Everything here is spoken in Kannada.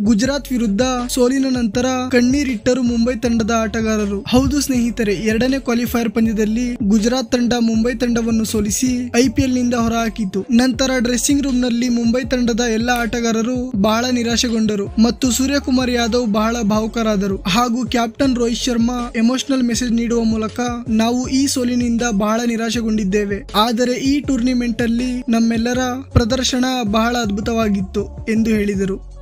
ಗುಜರಾತ್ ವಿರುದ್ಧ ಸೋಲಿನ ನಂತರ ಕಣ್ಣೀರಿಟ್ಟರು ಮುಂಬೈ ತಂಡದ ಆಟಗಾರರು ಹೌದು ಸ್ನೇಹಿತರೆ ಎರಡನೇ ಕ್ವಾಲಿಫೈಯರ್ ಪಂದ್ಯದಲ್ಲಿ ಗುಜರಾತ್ ತಂಡ ಮುಂಬೈ ತಂಡವನ್ನು ಸೋಲಿಸಿ ಐಪಿಎಲ್ ನಿಂದ ಹೊರಹಾಕಿತು ನಂತರ ಡ್ರೆಸ್ಸಿಂಗ್ ರೂಮ್ ನಲ್ಲಿ ಮುಂಬೈ ತಂಡದ ಎಲ್ಲ ಆಟಗಾರರು ಬಹಳ ನಿರಾಶೆಗೊಂಡರು ಮತ್ತು ಸೂರ್ಯಕುಮಾರ್ ಯಾದವ್ ಬಹಳ ಭಾವುಕರಾದರು ಹಾಗೂ captain Rohit Sharma emotional message ನೀಡುವ ಮೂಲಕ ನಾವು ಈ ಸೋಲಿನಿಂದ ಬಹಳ ನಿರಾಶೆಗೊಂಡಿದ್ದೇವೆ ಆದರೆ ಈ ಟೂರ್ನಿಮೆಂಟ್ ಅಲ್ಲಿ ನಮ್ಮೆಲ್ಲರ ಪ್ರದರ್ಶನ ಬಹಳ ಅದ್ಭುತವಾಗಿತ್ತು ಎಂದು ಹೇಳಿದರು